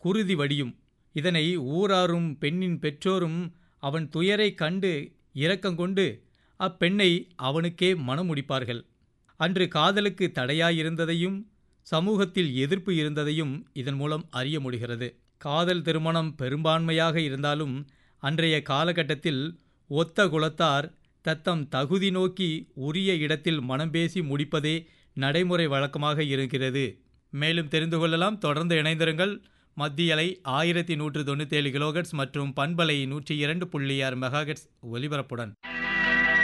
குருதி வடியும் இதனை ஊராரும் பெண்ணின் பெற்றோரும் அவன் துயரைக் கண்டு இரக்கங்கொண்டு அப்பெண்ணை அவனுக்கே மணமுடிப்பார்கள் அன்று காதலுக்கு தடையாயிருந்ததையும் சமூகத்தில் எதிர்ப்பு இருந்ததையும் இதன் மூலம் அறிய முடிகிறது காதல் திருமணம் பெரும்பான்மையாக இருந்தாலும் அன்றைய காலகட்டத்தில் ஒத்த குலத்தார் தத்தம் தகுதி நோக்கி உரிய இடத்தில் மனம் பேசி முடிப்பதே நடைமுறை வழக்கமாக இருக்கிறது மேலும் தெரிந்து கொள்ளலாம் தொடர்ந்து இணைந்திருங்கள் மத்தியலை ஆயிரத்தி நூற்று தொண்ணூத்தேழு கிலோகட்ஸ் மற்றும் பண்பலை நூற்றி இரண்டு புள்ளி ஆறு மெகாகட்ஸ் ஒலிபரப்புடன்